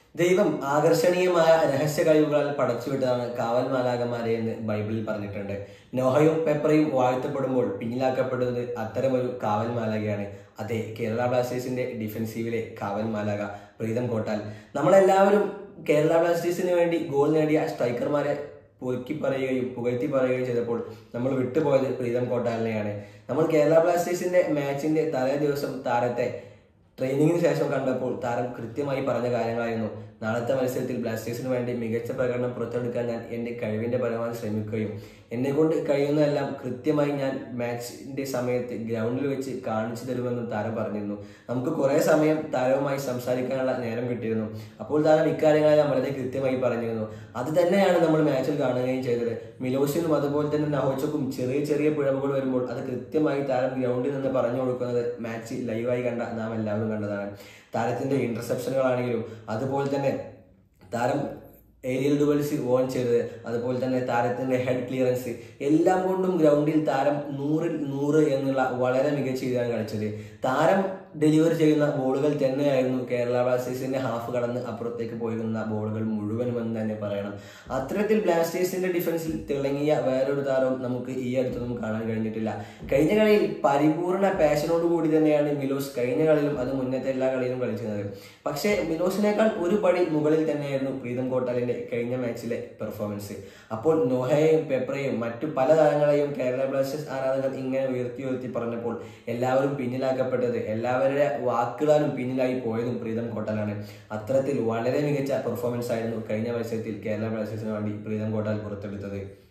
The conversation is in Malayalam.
ദൈവം ആകർഷണീയമായ രഹസ്യ കഴിവുകളാൽ പടച്ചുവിട്ടതാണ് കാവൽ മാലാകന്മാരെ എന്ന് ബൈബിളിൽ പറഞ്ഞിട്ടുണ്ട് നോഹയും പെപ്പറയും വാഴ്ത്തപ്പെടുമ്പോൾ പിന്നിലാക്കപ്പെടുന്നത് അത്തരമൊരു കാവൽ മാലാകയാണ് അതെ കേരള ബ്ലാസ്റ്റേഴ്സിന്റെ ഡിഫൻസീവിലെ കാവൽ മാലാക പ്രീതം കോട്ടാൽ നമ്മളെല്ലാവരും കേരള ബ്ലാസ്റ്റേഴ്സിന് വേണ്ടി ഗോൾ നേടിയ സ്ട്രൈക്കർമാരെ പൊക്കി പറയുകയും പുകഴ്ത്തി പറയുകയും ചെയ്തപ്പോൾ നമ്മൾ വിട്ടുപോയത് പ്രീതം കോട്ടാലിനെയാണ് നമ്മൾ കേരള ബ്ലാസ്റ്റേഴ്സിന്റെ മാച്ചിന്റെ തലേ ദിവസം താരത്തെ ട്രെയിനിങ്ങിന് ശേഷം കണ്ടപ്പോൾ താരം കൃത്യമായി പറഞ്ഞ കാര്യങ്ങളായിരുന്നു നാളത്തെ മത്സരത്തിൽ ബ്ലാസ്റ്റേഴ്സിന് വേണ്ടി മികച്ച പ്രകടനം പുറത്തെടുക്കാൻ ഞാൻ എൻ്റെ കഴിവിൻ്റെ പരമാവധി ശ്രമിക്കുകയും എന്നെ കൊണ്ട് കഴിയുന്നതെല്ലാം കൃത്യമായി ഞാൻ മാച്ചിന്റെ സമയത്ത് ഗ്രൗണ്ടിൽ വെച്ച് കാണിച്ചു തരുമെന്നും താരം പറഞ്ഞിരുന്നു നമുക്ക് കുറേ സമയം താരവുമായി സംസാരിക്കാനുള്ള നേരം കിട്ടിയിരുന്നു അപ്പോൾ താരം ഇക്കാര്യങ്ങളെല്ലാം വളരെ കൃത്യമായി പറഞ്ഞിരുന്നു അത് തന്നെയാണ് നമ്മൾ മാച്ചിൽ കാണുകയും ചെയ്തത് മിലോസിനും അതുപോലെ തന്നെ നഹോച്ചക്കും ചെറിയ ചെറിയ പിഴവുകൾ വരുമ്പോൾ അത് കൃത്യമായി താരം ഗ്രൗണ്ടിൽ നിന്ന് പറഞ്ഞു കൊടുക്കുന്നത് മാച്ച് ലൈവായി കണ്ട നാം എല്ലാവരും കണ്ടതാണ് താരത്തിന്റെ ഇന്റർസെപ്ഷനുകളാണെങ്കിലും അതുപോലെ തന്നെ താരം ഏരിയൽ ഡുവൽസ് ഓൺ ചെയ്തത് അതുപോലെ തന്നെ താരത്തിന്റെ ഹെഡ് ക്ലിയറൻസ് എല്ലാം കൊണ്ടും ഗ്രൗണ്ടിൽ താരം നൂറിൽ നൂറ് എന്നുള്ള വളരെ മികച്ച രീതിയാണ് കളിച്ചത് താരം ഡെലിവറി ചെയ്യുന്ന ബോളുകൾ തന്നെയായിരുന്നു കേരള ബ്ലാസ്റ്റേഴ്സിന്റെ ഹാഫ് കടന്ന് അപ്പുറത്തേക്ക് പോയിരുന്ന ബോളുകൾ മുഴുവനും എന്ന് തന്നെ പറയണം അത്തരത്തിൽ ബ്ലാസ്റ്റേഴ്സിന്റെ ഡിഫൻസിൽ തിളങ്ങിയ വേറൊരു താരവും നമുക്ക് ഈ അടുത്തൊന്നും കാണാൻ കഴിഞ്ഞിട്ടില്ല കഴിഞ്ഞ കളിയിൽ പരിപൂർണ പാഷനോട് കൂടി തന്നെയാണ് മിലോസ് കഴിഞ്ഞ കളിയിലും അത് മുന്നത്തെ എല്ലാ കളിയിലും കളിച്ചിരുന്നത് പക്ഷേ മിലോസിനേക്കാൾ ഒരു പടി മുകളിൽ തന്നെയായിരുന്നു പ്രീതം കോട്ടാലിന്റെ കഴിഞ്ഞ മാച്ചിലെ പെർഫോമൻസ് അപ്പോൾ നോഹയെയും പെപ്രയെയും മറ്റു പല താരങ്ങളെയും കേരള ബ്ലാസ്റ്റേഴ്സ് ആരാധകർ ഇങ്ങനെ ഉയർത്തി ഉയർത്തി പറഞ്ഞപ്പോൾ എല്ലാവരും പിന്നിലാക്കപ്പെട്ടത് എല്ലാവരുടെ വാക്കുകളാലും പിന്നിലായി പോയതും പ്രീതം കോട്ടാലാണ് അത്തരത്തിൽ വളരെ മികച്ച പെർഫോമൻസ് ആയിരുന്നു കഴിഞ്ഞ മത്സരത്തിൽ കേരള ബ്ലാസ്റ്റേഴ്സിന് വേണ്ടി പ്രീതം കോട്ടാൽ പുറത്തെടുത്തത്